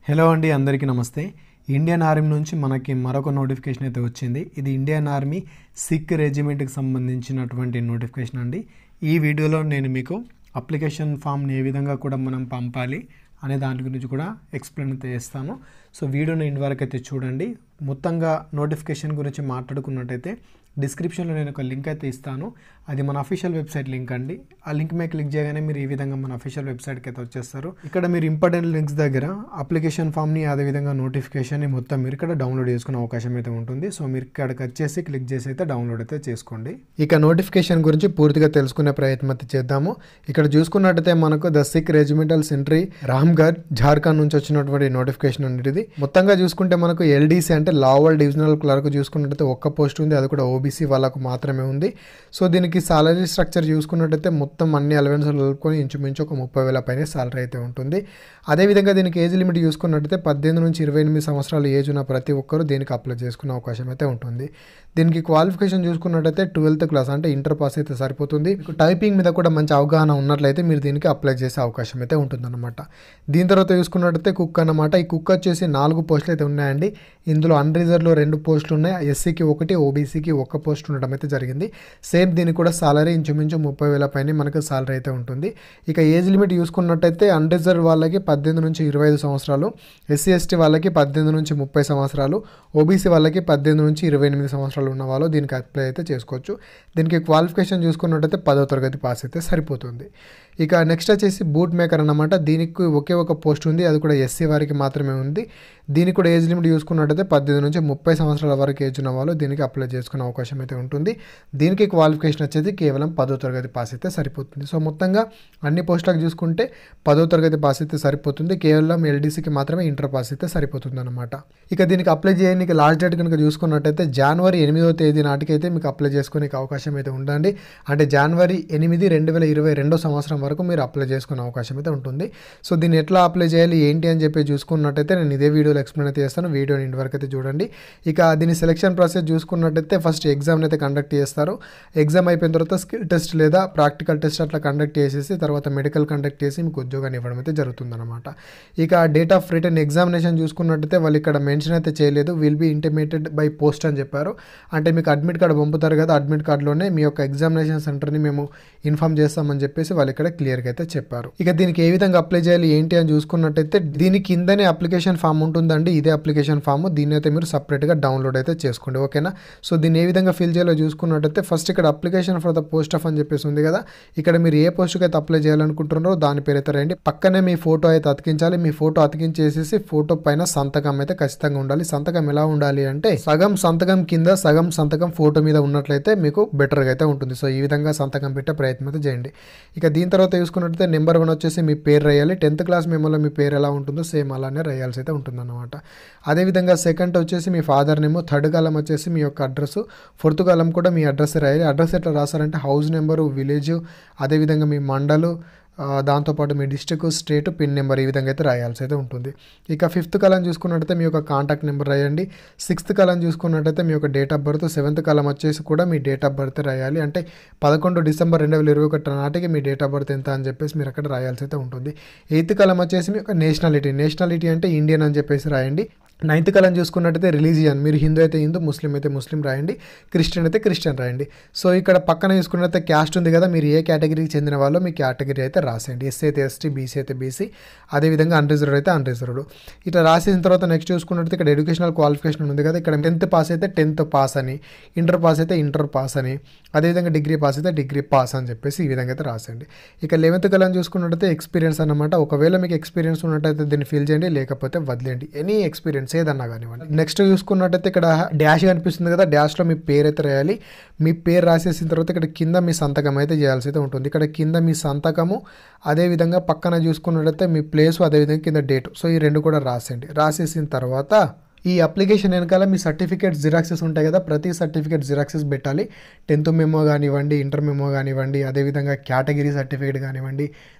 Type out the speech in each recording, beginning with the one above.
hello అండి అందరికీ నమస్తే ఇండియన్ ఆర్మీ నుంచి మనకి మరొక నోటిఫికేషన్ అయితే వచ్చింది ఇది ఇండియన్ ఆర్మీ సిక్ రెజిమెంట్కి సంబంధించినటువంటి నోటిఫికేషన్ అండి ఈ వీడియోలో నేను మీకు అప్లికేషన్ ఫామ్ని ఏ విధంగా కూడా మనం పంపాలి అనే దాని గురించి కూడా ఎక్స్ప్లెయిన్ అయితే చేస్తాను సో వీడియోని ఇంటి వరకు అయితే చూడండి మొత్తంగా నోటిఫికేషన్ గురించి మాట్లాడుకున్నట్టయితే డిస్క్రిప్షన్లో నేను ఒక లింక్ అయితే ఇస్తాను అది మన అఫీషియల్ వెబ్సైట్ లింక్ అండి ఆ లింక్ మీద క్లిక్ చేయగానే మీరు ఈ విధంగా మన అఫీషియల్ వెబ్సైట్కి అయితే వచ్చేస్తారు ఇక్కడ మీరు ఇంపార్టెంట్ లింక్స్ దగ్గర అప్లికేషన్ ఫామ్ని అదేవిధంగా నోటిఫికేషన్ని మొత్తం మీరు ఇక్కడ డౌన్లోడ్ చేసుకునే అవకాశం అయితే ఉంటుంది సో మీరు ఇక్కడికి వచ్చేసి క్లిక్ చేసి అయితే డౌన్లోడ్ అయితే చేసుకోండి ఇక నోటిఫికేషన్ గురించి పూర్తిగా తెలుసుకునే ప్రయత్నం అయితే చేద్దాము ఇక్కడ చూసుకున్నట్టయితే మనకు the Sikh regimental centre Ramgarh Jharkhand నుంచి వచ్చినటువంటి నోటిఫికేషన్ అండి ఇది మొత్తంగా చూసుకుంటే మనకు ఎల్డీసీ అంటే లావల్ డివిజనల్ క్లర్క్ చూసుకున్నట్టయితే ఒక్క పోస్ట్ ఉంది అది కూడా ఓబీసీ వాళ్ళకు మాత్రమే ఉంది సో దీనికి సాలరీ స్ట్రక్చర్ చూసుకున్నట్టయితే మొత్తం అన్ని అలవెన్స్ కలుపుకొని ఇంచుమించు ఒక ముప్పై వేల పైన సాలరీ అయితే ఉంటుంది అదేవిధంగా దీనికి ఏజ్ లిమిట్ చూసుకున్నట్టయితే పద్దెనిమిది నుంచి ఇరవై ఎనిమిది సంవత్సరాలు ఏజ్ ఉన్న ప్రతి ఒక్కరూ దీనికి అప్లై చేసుకునే అవకాశం అయితే ఉంటుంది దీనికి క్వాలిఫికేషన్ చూసుకున్నట్టయితే ట్వెల్త్ క్లాస్ అంటే ఇంటర్ పాస్ అయితే సరిపోతుంది మీకు టైపింగ్ మీద కూడా మంచి అవగాహన ఉన్నట్లయితే మీరు దీనికి అప్లై చేసే అవకాశం అయితే ఉంటుందన్నమాట దీని తర్వాత చూసుకున్నట్టయితే కుక్ అన్నమాట ఈ కుక్ వచ్చేసి నాలుగు పోస్టులు అయితే ఉన్నాయండి ఇందులో అన్రిజర్వ్లో రెండు పోస్టులు ఉన్నాయి ఎస్సీకి ఒకటి ఓబీసీకి ఒక పోస్ట్ ఉండడం అయితే జరిగింది సేమ్ దీనికి కూడా సాలరీ ఇంచుమించు ముప్పై వేల పైన మనకు సాలరీ అయితే ఉంటుంది ఇక ఏజ్ లిమిట్ చూసుకున్నట్టయితే అన్రిజర్వ్ వాళ్ళకి పద్దెనిమిది నుంచి ఇరవై ఐదు సంవత్సరాలు ఎస్సీ ఎస్టీ వాళ్ళకి పద్దెనిమిది నుంచి ముప్పై సంవత్సరాలు ఓబీసీ వాళ్ళకి పద్దెనిమిది నుంచి ఇరవై ఎనిమిది సంవత్సరాలు ఉన్న వాళ్ళు దీనికి అప్లై అయితే చేసుకోవచ్చు దీనికి క్వాలిఫికేషన్ చూసుకున్నట్టయితే పదో తరగతి పాస్ అయితే సరిపోతుంది ఇక నెక్స్ట్ వచ్చేసి బూట్ మేకర్ అన్నమాట దీనికి ఒకే ఒక పోస్ట్ ఉంది అది కూడా ఎస్సీ వారికి మాత్రమే ఉంది దీనికి కూడా ఏజ్ లిమిట్ చూసుకున్నట్టయితే పద్దెనిమిది నుంచి ముప్పై సంవత్సరాల వరకు ఏజ్ ఉన్న వాళ్ళు దీనికి అప్లై చేసుకునే అవకాశం అయితే ఉంటుంది దీనికి క్వాలిఫికేషన్ వచ్చేది కేవలం పదో తరగతి పాస్ అయితే సరిపోతుంది సో మొత్తంగా అన్ని పోస్టులకు చూసుకుంటే పదో తరగతి పాస్ అయితే సరిపోతుంది కేవలం ఎల్డీసీకి మాత్రమే ఇంటర్ పాస్ అయితే సరిపోతుంది అనమాట ఇక దీనికి అప్లై చేయడానికి లాస్ట్ డేట్ కనుక చూసుకున్నట్టయితే జనవరి ఎనిమిదవ తేదీ నాటికైతే మీకు అప్లై చేసుకునే అవకాశం అయితే ఉండండి అంటే జనవరి ఎనిమిది రెండు వేల ఇరవై రెండో సంవత్సరం వరకు మీరు అప్లై చేసుకునే అవకాశం అయితే ఉంటుంది సో దీన్ని ఎట్లా అప్లై చేయాలి ఏంటి అని చెప్పి చూసుకున్నట్టయితే నేను ఇదే వీడియోలో ఎక్స్ప్లెయిన్ అయితే చేస్తాను వీడియోని ఇంటి వరకు అయితే చూడండి ఇక దీని సెలక్షన్ ప్రాసెస్ చూసుకున్నట్టయితే ఫస్ట్ ఎగ్జామ్ అయితే కండక్ట్ చేస్తారు ఎగ్జామ్ అయిపోయిన తర్వాత స్కిల్ టెస్ట్ లేదా ప్రాక్టికల్ టెస్ట్ అట్లా కండక్ట్ చేసేసి తర్వాత మెడికల్ కండక్ట్ చేసి మీకు ఉద్యోగాన్ని ఇవ్వడం అయితే జరుగుతుందన్నమాట ఇక డేట్ ఆఫ్ రిటర్న్ ఎగ్జామినేషన్ చూసుకున్నట్టయితే వాళ్ళు ఇక్కడ మెన్షన్ అయితే చేయలేదు will be intimated by post అని చెప్పారు అంటే మీకు అడ్మిట్ కార్డు పంపుతారు కదా అడ్మిట్ కార్డులోనే మీ యొక్క ఎగ్జామినేషన్ సెంటర్ని మేము ఇన్ఫామ్ చేస్తామని చెప్పేసి వాళ్ళు ఇక్కడ క్లియర్గా అయితే చెప్పారు ఇక దీనికి ఏ విధంగా అప్లై చేయాలి ఏంటి అని చూసుకున్నట్టయితే దీని కిందనే అప్లికేషన్ ఫామ్ ఉంటుందండి ఇదే అప్లికేషన్ ఫామ్ దీన్ని అయితే మీరు సపరేట్గా డౌన్లోడ్ అయితే చేసుకోండి ఓకేనా సో దీన్ని ఏ విధంగా ఫిల్ చేయాలో చూసుకున్నట్టయితే ఫస్ట్ ఇక్కడ application for the post of అని చెప్పేసి ఉంది కదా ఇక్కడ మీరు ఏ పోస్ట్కి అయితే అప్లై చేయాలనుకుంటున్నారో దాని పేరు అయితే రండి పక్కనే మీ ఫోటో అయితే అతికించాలి మీ ఫోటో అతికించేసేసి ఫోటో పైన సంతకం అయితే ఖచ్చితంగా ఉండాలి సంతకం ఎలా ఉండాలి అంటే సగం సంతకం కింద సగం సంతకం ఫోటో మీద ఉన్నట్లయితే మీకు బెటర్గా అయితే ఉంటుంది సో ఈ విధంగా సంతకం పెట్టే ప్రయత్నం అయితే చేయండి ఇక దీని తర్వాత చూసుకున్నట్టయితే నెంబర్ వన్ వచ్చేసి మీ పేరు రాయాలి టెన్త్ క్లాస్ మెమోలో మీ పేరు ఎలా ఉంటుందో సేమ్ అలానే రాయాల్సి అయితే ఉంటుందన్నమాట అదేవిధంగా సెకండ్ వచ్చేసి మీ ఫాదర్ నేమో థర్డ్ కాలం వచ్చేసి మీ యొక్క అడ్రస్ ఫోర్త్ కాలం కూడా మీ అడ్రస్ రాయాలి అడ్రస్ ఎట్లా రాస్తారంటే హౌస్ నెంబరు విలేజ్ అదేవిధంగా మీ మండలు ఆ, దాంతోపాటు మీ డిస్టిక్ స్టేట్ పిన్ నెంబర్ ఈ విధంగా అయితే రాయాల్సి అయితే ఉంటుంది ఇక ఫిఫ్త్ కాలం చూసుకున్నట్టయితే మీ యొక్క కాంటాక్ట్ నెంబర్ రాయండి సిక్స్త్ కాలం చూసుకున్నట్టయితే మీ యొక్క date of birth seventh column వచ్చేసి కూడా మీ డేట్ ఆఫ్ బర్త్ రాయాలి అంటే పదకొండు డిసెంబర్ రెండు వేల ఇరవై ఒకటి నాటికి మీ డేట్ ఆఫ్ బర్త్ ఎంత అని చెప్పేసి మీరు అక్కడ రాయాల్సి అయితే ఉంటుంది ఎయిత్ కాలం వచ్చేసి మీ యొక్క నేషనాలిటీ నేషనాలిటీ అంటే ఇండియన్ అని చెప్పేసి రాయండి నైన్త్ కాలం చూసుకున్నట్టయితే రిలీజియన్ మీరు హిందూ అయితే హిందూ ముస్లిం అయితే ముస్లిం రాయండి క్రిస్టియన్ అయితే క్రిస్టియన్ రాయండి సో ఇక్కడ పక్కన చూసుకున్నట్టయితే క్యాస్ట్ ఉంది కదా మీరు ఏ కేటగిరీకి చెందిన వాళ్ళు మీ కేటగిరీ అయితే రాసేయండి ఎస్సీ అయితే ఎస్టీ బీసీ అయితే బీసీ అదేవిధంగా అన్రిజర్వ్డ్ అయితే అన్రిజర్వ్డ్ ఇట్లా రాసేసిన తర్వాత నెక్స్ట్ చూసుకున్నట్టయితే ఇక్కడ ఎడ్యుకేషనల్ క్వాలిఫికేషన్ ఉంది కదా ఇక్కడ టెన్త్ పాస్ అయితే టెన్త్ పాస్ అని ఇంటర్ పాస్ అయితే ఇంటర్ పాస్ అని అదేవిధంగా డిగ్రీ పాస్ అయితే డిగ్రీ పాస్ అని చెప్పేసి ఈ విధంగా అయితే రాసేయండి ఇక లెవెన్త్ కాలం చూసుకున్నట్టయితే ఎక్స్పీరియన్స్ అన్నమాట ఒకవేళ మీకు ఎక్స్పీరియన్స్ ఉన్నట్టయితే దీన్ని ఫిల్ చేయండి లేకపోతే వదిలేయండి ఎనీ ఎక్స్పీరియన్స్ ఏదన్నా కానివ్వండి నెక్స్ట్ చూసుకున్నట్టయితే ఇక్కడ డాష్ కనిపిస్తుంది కదా డాష్లో మీ పేరు అయితే రాయాలి మీ పేరు రాసేసిన తర్వాత ఇక్కడ కింద మీ సంతకం అయితే చేయాల్సి అయితే ఉంటుంది ఇక్కడ కింద మీ సంతకము అదేవిధంగా పక్కన చూసుకున్నట్టయితే మీ ప్లేసు అదేవిధంగా కింద డేట్ సో ఈ రెండు కూడా రాసేయండి రాసేసిన తర్వాత ఈ అప్లికేషన్ వెనకాల మీ సర్టిఫికేట్ జిరాక్సెస్ ఉంటాయి కదా ప్రతి సర్టిఫికేట్ జిరాక్సెస్ పెట్టాలి టెన్త్ మెమో కానివ్వండి ఇంటర్ మెమో కానివ్వండి అదేవిధంగా కేటగిరీ సర్టిఫికేట్ కానివ్వండి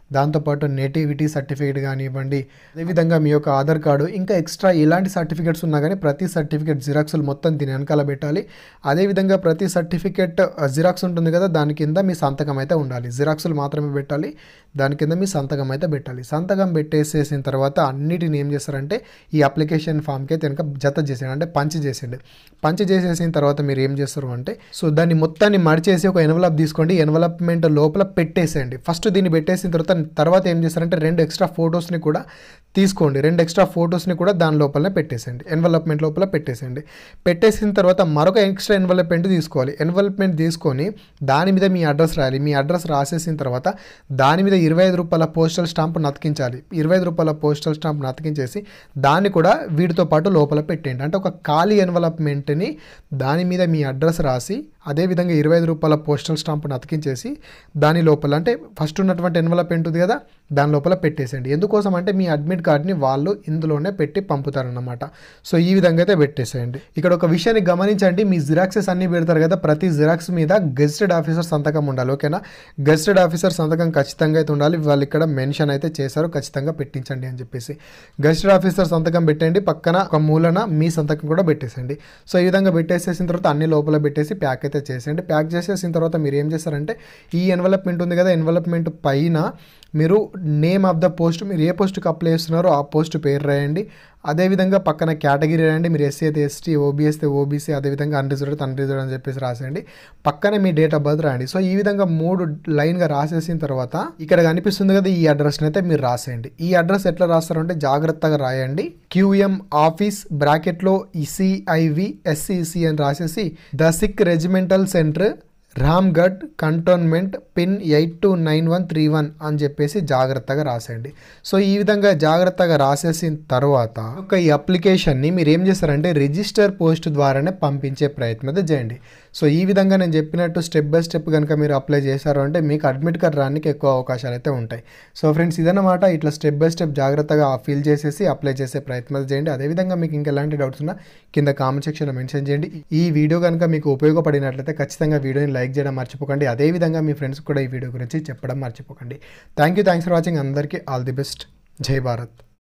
దాంతోపాటు నేటివిటీ సర్టిఫికేట్ కానివ్వండి అదేవిధంగా మీ యొక్క ఆధార్ కార్డు ఇంకా ఎక్స్ట్రా ఎలాంటి సర్టిఫికేట్స్ ఉన్నా కానీ ప్రతి సర్టిఫికేట్ జిరాక్స్లు మొత్తం దీని వెనకాల పెట్టాలి అదేవిధంగా ప్రతి సర్టిఫికేట్ జిరాక్స్ ఉంటుంది కదా దాని కింద మీ సంతకం అయితే ఉండాలి జిరాక్స్లు మాత్రమే పెట్టాలి దాని కింద మీ సంతకం అయితే పెట్టాలి సంతకం పెట్టేసేసిన తర్వాత అన్నిటిని ఏం చేస్తారంటే ఈ అప్లికేషన్ ఫామ్కి అయితే కనుక జత చేసేయండి అంటే పంచ్ చేసేయండి పంచ్ చేసేసిన తర్వాత మీరు ఏం చేస్తారు అంటే సో దాన్ని మొత్తాన్ని మడిచేసి ఒక ఎన్వలప్ తీసుకోండి ఎన్వలప్మెంట్ లోపల పెట్టేసేయండి ఫస్ట్ దీన్ని పెట్టేసిన తర్వాత తర్వాత ఏం చేస్తారంటే రెండు ఎక్స్ట్రా ఫొటోస్ని కూడా తీసుకోండి రెండు ఎక్స్ట్రా ఫొటోస్ని కూడా దాని లోపలనే పెట్టేసేయండి ఎన్వలప్మెంట్ లోపల పెట్టేసేయండి పెట్టేసిన తర్వాత మరొక ఎక్స్ట్రా ఎన్వలప్మెంట్ తీసుకోవాలి ఎన్వలప్మెంట్ తీసుకొని దాని మీద మీ అడ్రస్ రాయాలి మీ అడ్రస్ రాసేసిన తర్వాత దాని మీద ఇరవై ఐదు రూపాయల పోస్టల్ స్టాంప్ నతికించాలి ఇరవై ఐదు రూపాయల పోస్టల్ స్టాంప్ నతికించేసి దాన్ని కూడా వీటితో పాటు లోపల పెట్టేయండి అంటే ఒక ఖాళీ ఎన్వలప్మెంట్ని దాని మీద మీ అడ్రస్ రాసి అదేవిధంగా ఇరవై ఐదు రూపాయల పోస్టల్ స్టాంప్ను అతికించేసి దాని లోపల అంటే ఫస్ట్ ఉన్నటువంటి ఎన్వలప్ ఉంది కదా దాని లోపల పెట్టేసేయండి ఎందుకోసం అంటే మీ అడ్మిట్ కార్డ్ని వాళ్ళు ఇందులోనే పెట్టి పంపుతారన్నమాట సో ఈ విధంగా అయితే పెట్టేసేయండి ఇక్కడ ఒక విషయాన్ని గమనించండి మీ జిరాక్సెస్ అన్ని పెడతారు కదా ప్రతి జిరాక్స్ మీద గెస్టెడ్ ఆఫీసర్ సంతకం ఉండాలి ఓకేనా గెస్టెడ్ ఆఫీసర్ సంతకం ఖచ్చితంగా అయితే ఉండాలి వాళ్ళు ఇక్కడ మెన్షన్ అయితే చేశారు ఖచ్చితంగా పెట్టించండి అని చెప్పేసి గెస్టెడ్ ఆఫీసర్ సంతకం పెట్టండి పక్కన ఒక మూలన మీ సంతకం కూడా పెట్టేసేయండి సో ఈ విధంగా పెట్టేసేసిన తర్వాత అన్ని లోపల పెట్టేసి ప్యాక్ అయితే చేసేయండి ప్యాక్ చేసేసిన తర్వాత మీరు ఏం చేస్తారంటే ఈ ఎన్వలప్మెంట్ ఉంది కదా ఎన్వలప్మెంట్ పైన మీరు నేమ్ ఆఫ్ ద పోస్ట్ మీరు ఏ పోస్ట్కి అప్లై చేస్తున్నారో ఆ పోస్ట్ పేరు రాయండి అదేవిధంగా పక్కన కేటగిరీ రాయండి మీరు ఎస్సీ అయితే ఎస్టీ ఓబీ అయితే ఓబీసీ అదేవిధంగా అన్రిజర్వ్డ్ అన్రిజర్వ్డ్ అని చెప్పేసి రాసేయండి పక్కనే మీ డేట్ ఆఫ్ బర్త్ రాయండి సో ఈ విధంగా మూడు లైన్గా రాసేసిన తర్వాత ఇక్కడ కనిపిస్తుంది కదా ఈ అడ్రస్ని అయితే మీరు రాసేయండి ఈ అడ్రస్ ఎట్లా రాస్తారంటే జాగ్రత్తగా రాయండి క్యూఎం ఆఫీస్ బ్రాకెట్లో ఈసీఐవి ఎస్సీసీ అని రాసేసి the Sikh regimental centre Ramgarh cantonment pin eight two nine one three one అని చెప్పేసి జాగ్రత్తగా రాసేయండి సో ఈ విధంగా జాగ్రత్తగా రాసేసిన తర్వాత ఒక ఈ అప్లికేషన్ని మీరు ఏం చేస్తారంటే రిజిస్టర్ పోస్ట్ ద్వారానే పంపించే ప్రయత్నం అయితే చేయండి సో ఈ విధంగా నేను చెప్పినట్టు స్టెప్ బై స్టెప్ కనుక మీరు అప్లై చేశారు అంటే మీకు అడ్మిట్ కార్డ్ రానికి ఎక్కువ అవకాశాలు అయితే ఉంటాయి సో ఫ్రెండ్స్ ఇదన్నమాట ఇట్లా స్టెప్ బై స్టెప్ జాగ్రత్తగా ఫిల్ చేసేసి అప్లై చేసే ప్రయత్నం అయితే చేయండి అదేవిధంగా మీకు ఇంకా ఎలాంటి డౌట్స్ ఉన్నా కింద కామెంట్ సెక్షన్లో మెన్షన్ చేయండి ఈ వీడియో కనుక మీకు ఉపయోగపడినట్లయితే ఖచ్చితంగా వీడియోని లైక్ చేయడం మర్చిపోకండి అదేవిధంగా మీ ఫ్రెండ్స్ కూడా ఈ వీడియో గురించి చెప్పడం మర్చిపోకండి thank you thanks for watching అందరికీ ఆల్ ది బెస్ట్ జై భారత్